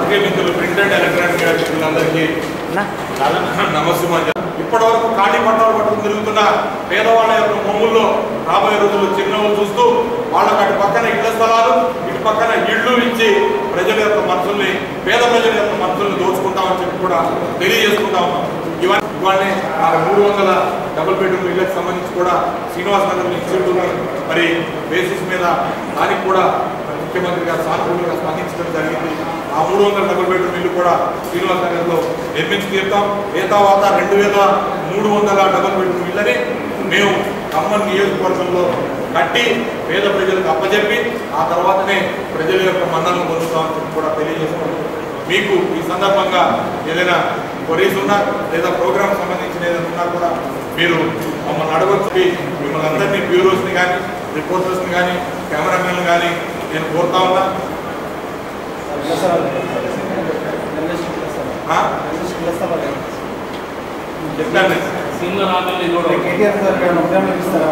పాత్రికేయ మిత్రులు print and electronic మిత్రులందరికీ నమస్సుమాంజ ఇప్పటి వరకు ఖాళీ పట్టాలు పట్టుకుని తిరుగుతున్న పేదవాళ్ళ యొక్క భూముల్లో రాబోయే రోజుల్లో చిరునవ్వులు చూస్తూ వాళ్ళకి అటు పక్కన ఇళ్ల స్థలాలు ఇటు పక్కన ఇళ్ళు ఇచ్చి ప్రజల యొక్క మనసుల్ని పేద ప్రజల యొక్క మనసుల్ని దోచుకుంటామని చెప్పి కూడా తెలియజేసుకుంటా ఉన్నాం ఇవన్నీ ఇవన్నీ ఆ మూడు వందల డబుల్ బెడ్రూమ్ ఇళ్ళకి సంబంధించి కూడా శ్రీనివాస్ నగర్ ఇన్స్టిట్యూట్ మరి బేసిస్ మీద దానికి కూడా ముఖ్యమంత్రి గారు సానుకూలంగా స్పందించడం జరిగింది ఆ మూడు వందల డబుల్ బెడ్రూమ్ ఇల్లు కూడా శ్రీనివాస్ నగర్లో నిర్మించి తీరుతాం ఏ తర్వాత రెండు వేల మూడు వందల డబుల్ బెడ్రూమ్ ఇళ్ళని మేము ఖమ్మం నియోజకవర్గంలో కట్టి పేద ప్రజలకు అప్పచెప్పి ఆ తర్వాతనే ప్రజల యొక్క మన్నలను పొందుతామని చెప్పి కూడా తెలియజేస్తున్నాం మీకు ఈ సందర్భంగా ఏదైనా కొరీస్ ఉన్నా లేదా ప్రోగ్రామ్ సంబంధించిన ఏదైనా ఉన్నా కూడా మీరు మమ్మల్ని అడగొచ్చి మిమ్మల్ని అందరినీ బ్యూరోస్ని కానీ రిపోర్టర్స్ని కానీ కెమెరామెన్లు కానీ నేను కోరుతా ఉన్నా ఆ? చెప్పాను నేను. సీనియర్ ఆకలి కూడా కేటీఆర్ గారు ఏమైనా ఉద్యమం ఇస్తారా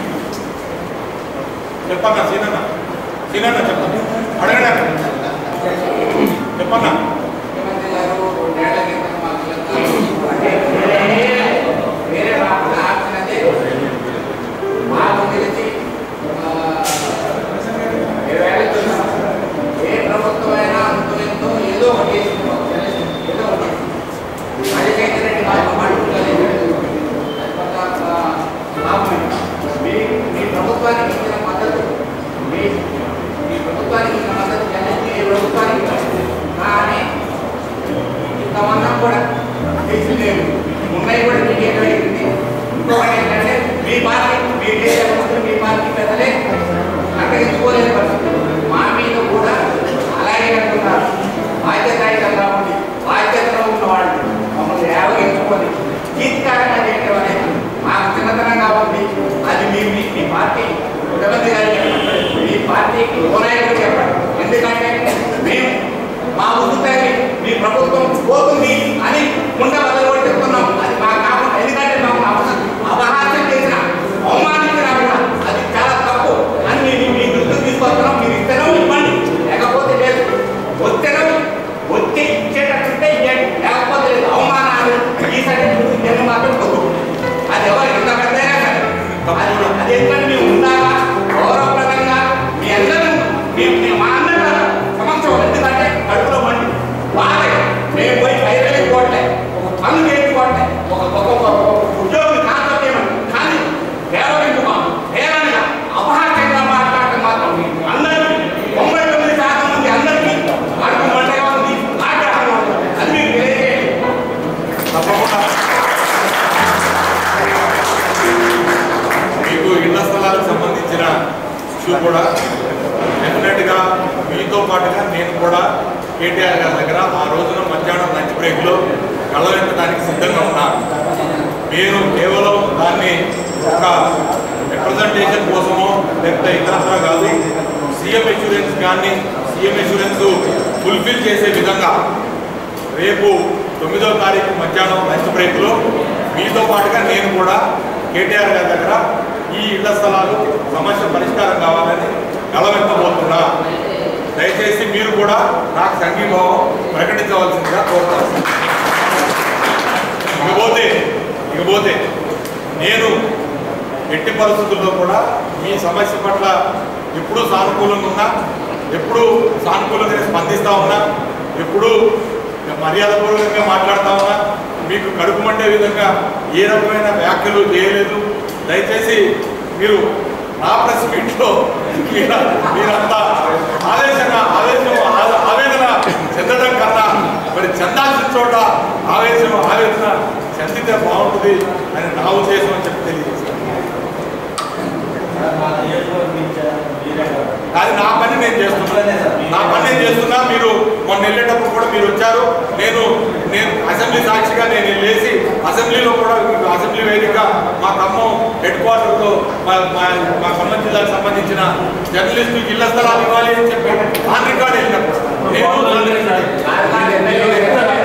చెప్పన్నా సీనన్న సీనన్న చెప్పండి అడగండి చెప్పన్నా ముఖ్యమంత్రి గారు రెండేళ్ల క్రితం మాకు అంటే వేరే వేరే రాకుండా ఆప్షనదే మాకు తెలిసి ఆ, వేరే చూసాం. ఏ ప్రభుత్వం అయినా అంతో ఎంతో ఏదో ఒకటి చేసింది మాకు తెలుసు. ఏదో ఒకటి రాజశేఖర రెడ్డి గారు మాట్లాడలేదు మీ మీ ప్రభుత్వానికి ఇచ్చిన మద్దతు మీ మీ ప్రభుత్వానికి ఇచ్చిన మద్దతు జనసేన ఏ ప్రభుత్వానికి ఇవ్వలేదు. కానీ ఇంతమందం కూడా తెలిసిందేమి ఉన్నాయి కూడా మీకు ఏమైంది ఇంకొకటి ఏంటంటే మీ పార్టీ మీ దేశ ముస్లిం మీ పార్టీ పెద్దలే అక్కడించుకోలేని పరిస్థితి మా మీద కూడా అలాగే అంటున్నారు బాధ్యతాయుతంగా ఉంది బాధ్యతలో ఉన్న వాళ్ళు మమ్మల్ని యావగించుకొని చీత్కారంగా చేయడం అనేది మాకు చిన్నతనంగా ఉంది అది మీ మీ మీ పార్టీ ముఖ్యమంత్రి గారికి చెప్పండి మీ పార్టీకి ఓనాయకుడు చెప్పండి ఎందుకంటే మేము మా ఉద్యోగి మీ ప్రభుత్వం పోతుంది అని ఉండవల్ల కూడా చెప్తున్నాం అది మాకు కాకుండా ఎందుకంటే మాకు అవసరం అపహాస్యం చేసిన అవమానించినా కూడా అది చాలా తప్పు అని మేము మీ దృష్టికి తీసుకొస్తున్నాం మీరు ఇస్తేనో ఇవ్వండి లేకపోతే లేదు వస్తేనో వచ్చి ఇచ్చేటట్టుంటే ఇవ్వండి లేకపోతే లేదు అవమానాలు ఈ సర్టిఫికెట్ నేను మాత్రం వద్దు అది ఎవరు ఎంత పెద్దైనా సరే అది అది ఎందుకంటే మేము ఉండాలా గౌరవప్రదంగా మీ అందరూ మేము మేము మా అందరూ సమక్షం ఎందుకంటే కడుపులో మండి బాగా మేము పోయి పైరలే పోవట్లే ఒక పనులు చేసుకోవట్లే ఒక ఒక ఒక ఉద్యోగి కాన్సెప్ట్ ఏమని కానీ కేవలం నేరానిగా అపహాస్యంగా మాట్లాడటం మాత్రం అందరికీ తొంభై తొమ్మిది శాతం మంది అందరికీ కడుపు మంటగా ఉంది ఆగ్రహంగా ఉంది అది మీకు తెలియజేయండి తప్పకుండా మీకు ఇళ్ల స్థలాలకు సంబంధించిన ఇష్యూ కూడా డెఫినెట్గా మీతో పాటుగా నేను కూడా కేటీఆర్ గారి దగ్గర ఆ రోజున మధ్యాహ్నం లంచ్ బ్రేక్లో కళ్ళవెత్తడానికి సిద్ధంగా ఉన్నాను నేను కేవలం దాన్ని ఒక రిప్రజెంటేషన్ కోసమో లేకపోతే ఇతరత్ర కాదు సీఎం ఇన్సూరెన్స్ కానీ సీఎం ఇన్సూరెన్స్ ఫుల్ఫిల్ చేసే విధంగా రేపు తొమ్మిదవ తారీఖు మధ్యాహ్నం లంచ్ బ్రేక్లో మీతో పాటుగా నేను కూడా కేటీఆర్ గారి దగ్గర ఈ ఇళ్ల స్థలాలు సమస్య పరిష్కారం కావాలని గలవెత్తబోతున్నా దయచేసి మీరు కూడా నాకు సంఘీభావం ప్రకటించవలసిందిగా కోరుతాను ఇకపోతే ఇకపోతే నేను ఎట్టి పరిస్థితుల్లో కూడా మీ సమస్య పట్ల ఎప్పుడూ సానుకూలంగా ఉన్నా ఎప్పుడూ సానుకూలంగా స్పందిస్తా ఉన్నా ఎప్పుడూ మర్యాదపూర్వకంగా మాట్లాడుతా ఉన్నా మీకు కడుపు మండే విధంగా ఏ రకమైన వ్యాఖ్యలు చేయలేదు దయచేసి మీరు నా ప్రెస్ మీట్లో మీర- మీరంతా ఆవేశంగా ఆవేశం ఆ- ఆవేదన చెందడం కన్నా మరి చెందాల్సిన చోట ఆవేశం ఆవేదన చెందితే బాగుంటుంది అని నా ఉద్దేశం అని చెప్పి తెలియజేస్తాను అది నా పని నేను చేస్తున్నా నా పని నేను చేస్తున్నా మీరు మొన్న వెళ్ళేటప్పుడు కూడా మీరు వచ్చారు నేను నేను అసెంబ్లీ సాక్షిగా నేను లేచి అసెంబ్లీలో కూడా అసెంబ్లీ వేదిక మా ఖమ్మం హెడ్ క్వార్టర్లో మా మా మా ఖమ్మం జిల్లాకు సంబంధించిన జర్నలిస్టులకు ఇళ్ల స్థలాలు ఇవ్వాలి అని చెప్పి ఆన్ రికార్డ్ వెళ్ళినప్పుడు నేను ఆన్ రికార్డ్ కాదు, కాదు, ఎమ్మెల్యే